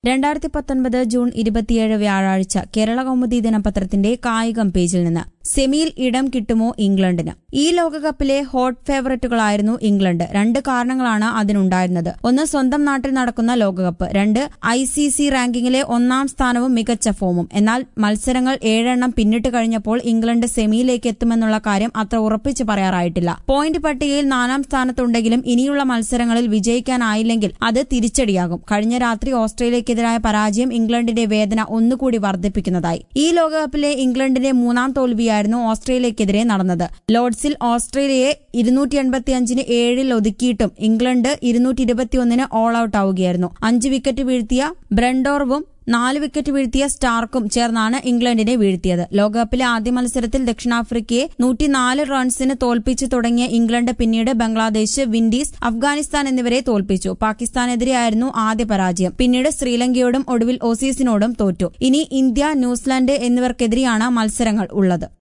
രണ്ടായിരത്തി പത്തൊൻപത് ജൂൺ ഇരുപത്തിയേഴ് വ്യാഴാഴ്ച കേരള കൗമുദി ദിനപത്രത്തിന്റെ കായികം പേജിൽ നിന്ന് സെമിയിൽ ഇടം കിട്ടുമോ ഇംഗ്ലണ്ടിന് ഈ ലോകകപ്പിലെ ഹോട്ട് ഫേവററ്റുകളായിരുന്നു ഇംഗ്ലണ്ട് രണ്ട് കാരണങ്ങളാണ് അതിനുണ്ടായിരുന്നത് ഒന്ന് സ്വന്തം നാട്ടിൽ നടക്കുന്ന ലോകകപ്പ് രണ്ട് ഐ സി സി റാങ്കിങ്ങിലെ ഒന്നാം സ്ഥാനവും മികച്ച ഫോമും എന്നാൽ മത്സരങ്ങൾ ഏഴെണ്ണം പിന്നിട്ട് കഴിഞ്ഞപ്പോൾ ഇംഗ്ലണ്ട് സെമിയിലേക്ക് എത്തുമെന്നുള്ള കാര്യം അത്ര ഉറപ്പിച്ച് പറയാറായിട്ടില്ല പോയിന്റ് പട്ടികയിൽ നാലാം സ്ഥാനത്തുണ്ടെങ്കിലും ഇനിയുള്ള മത്സരങ്ങളിൽ വിജയിക്കാനായില്ലെങ്കിൽ അത് തിരിച്ചടിയാകും കഴിഞ്ഞ രാത്രി ഓസ്ട്രേലിയക്കെതിരായ പരാജയം ഇംഗ്ലണ്ടിന്റെ വേദന ഒന്നുകൂടി വർദ്ധിപ്പിക്കുന്നതായി ഈ ലോകകപ്പിലെ ഇംഗ്ലണ്ടിന്റെ മൂന്നാം തോൽവിയായിരുന്നു ഓസ്ട്രേലിയക്കെതിരെ നടന്നത് ലോർഡ്സിൽ ഓസ്ട്രേലിയയെ ഇരുന്നൂറ്റി എൺപത്തിയഞ്ചിന് ഏഴിൽ ഒതുക്കിയിട്ടും ഇംഗ്ലണ്ട് ഇരുന്നൂറ്റി ഇരുപത്തിയൊന്നിന് ഓൾ ഔട്ട് ആവുകയായിരുന്നു അഞ്ച് വിക്കറ്റ് വീഴ്ത്തിയ ബ്രണ്ടോർവും നാല് വിക്കറ്റ് വീഴ്ത്തിയ സ്റ്റാർക്കും ചേർന്നാണ് ഇംഗ്ലണ്ടിനെ വീഴ്ത്തിയത് ലോകകപ്പിലെ ആദ്യ മത്സരത്തിൽ ദക്ഷിണാഫ്രിക്കയെ നൂറ്റിനാല് റൺസിന് തോൽപ്പിച്ച് തുടങ്ങിയ ഇംഗ്ലണ്ട് പിന്നീട് ബംഗ്ലാദേശ് വിൻഡീസ് അഫ്ഗാനിസ്ഥാൻ എന്നിവരെ തോൽപ്പിച്ചു പാകിസ്ഥാനെതിരെയായിരുന്നു ആദ്യ പരാജയം പിന്നീട് ശ്രീലങ്കയോടും ഒടുവിൽ ഓസീസിനോടും തോറ്റു ഇനി ഇന്ത്യ ന്യൂസിലാൻഡ് എന്നിവർക്കെതിരെയാണ് മത്സരങ്ങൾ ഉള്ളത്